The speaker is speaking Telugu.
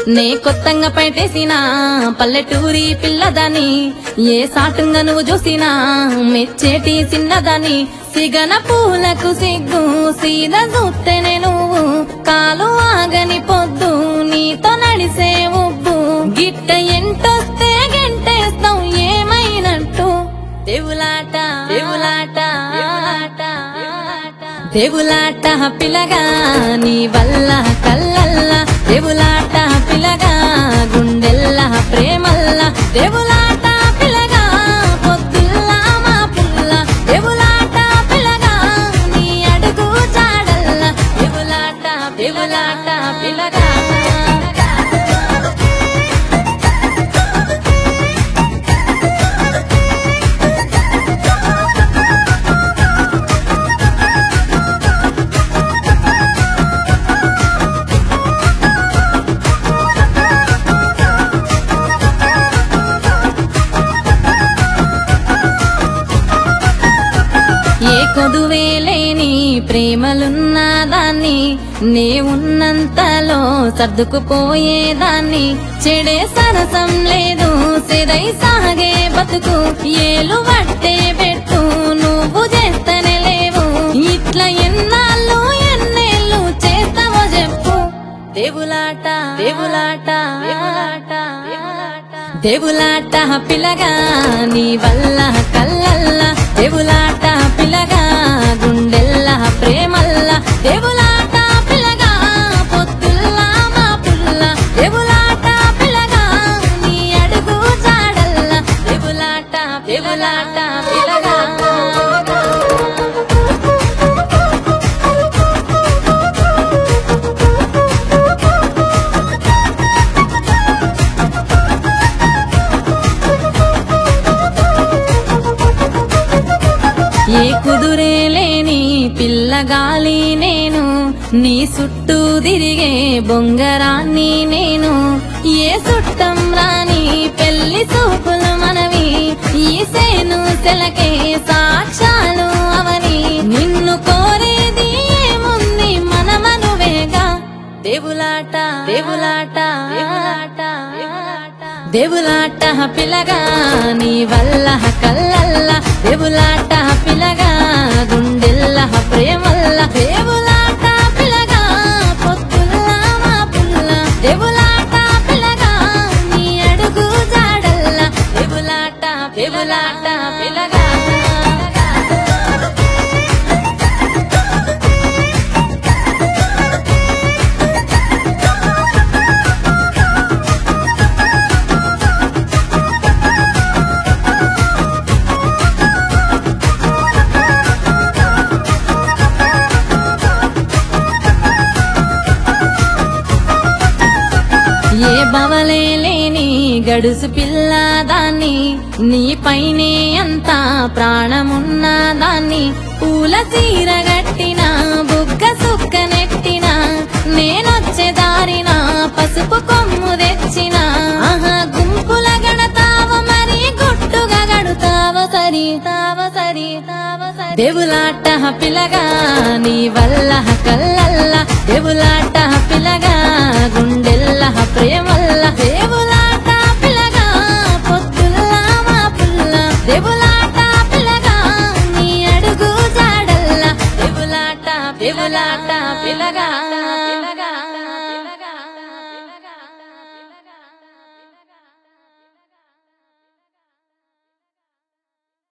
నే కొత్తంగా పైటేసిన పల్లెటూరి పిల్లదని ఏ సాటుంగా నువ్వు చూసినా మెచ్చేటి చిన్నదని సిగన పూలకు సిగ్గు సీద చూస్తేనే నువ్వు కాలు ఆగని పొద్దు నీతో నడిసే ఉబ్బు గిట్ట ఎంటొస్తే గెంటేస్తావు ఏమైనట్టు దేవులాట దేవులాట దేవులాట పిల్లగా నీ వల్ల కల్లల్ల దేవులాట పిల్లగా గుండెల్ల ప్రేమల్ల దేవులాట పిల్లగా పొద్దుల్ల మా పుల్ల దేవులాట పిల్లగా నీ అడుగు చాడల్ల దేవులాట దేవులాట పిల్లగా ఏ కొదువే లేని ప్రేమలున్న దాన్ని నే ఉన్నంతలో సర్దుకుపోయేదాన్ని చెడే సరసం లేదు సిరై సాగే బతుకు ఏలు పట్టే పెట్టు నువ్వు చేస్తనే లేవు ఇట్లా ఎన్నాళ్ళు ఎన్నేళ్ళు చేస్తావో చెప్పు దేవులాట దేవులాట దేవులాట పిల్లగా నీ వల్ల కల్లల్ల దేవులాట పిల్లగా గుండెల్ల ప్రేమల్ల దేవులాట పిల్లగా పొత్తుల్ల మా పుల్ల దేవులాట పిల్లగా నీ అడుగు చాడల్ల దేవులాట దేవులాట పిల్లగా ఏ కుదురే లేని పిల్లగాలి నేను నీ చుట్టూ తిరిగే బొంగరాన్ని నేను ఏ చుట్టం రాని పెళ్లి చూపులు మనవి ఈ సేను సెలకే సాక్ష్యాలు అవని నిన్ను కోరేది ఏముంది మనమనువేగా దేవులాట దేవులాట దేవులాట పిల్లగా నీ వల్ల కల్లల్ల దేవులాట పిల్లగా గుండెల్ల ప్రేమల్ల దేవులాట పిల్లగా పొత్తుల్ల మా పుల్ల దేవులాట పిల్లగా నీ అడుగు జాడల్ల దేవులాట దేవులాట పిల్లగా ఏ బవలే లేని గడుసు పిల్ల దాన్ని నీ పైనే అంత ప్రాణమున్న దాన్ని పూల చీర గట్టిన బుగ్గ సుక్క నెట్టిన నేనొచ్చే దారిన పసుపు కొమ్ము తెచ్చిన ఆహా గుంపుల గడతావ మరి గుట్టుగా గడుతావ సరి తావ సరి తావ సరి దేవులాట పిల్లగా నీ వల్ల కల్లల్ల దేవులాట పిల్లగా గుండెల్ల ప్రేమల్ల దేవులాట పిల్లగా పొత్తుల్ల మా పుల్ల దేవులాట పిల్లగా నీ అడుగు జాడల్ల దేవులాట దేవులాట పిల్లగా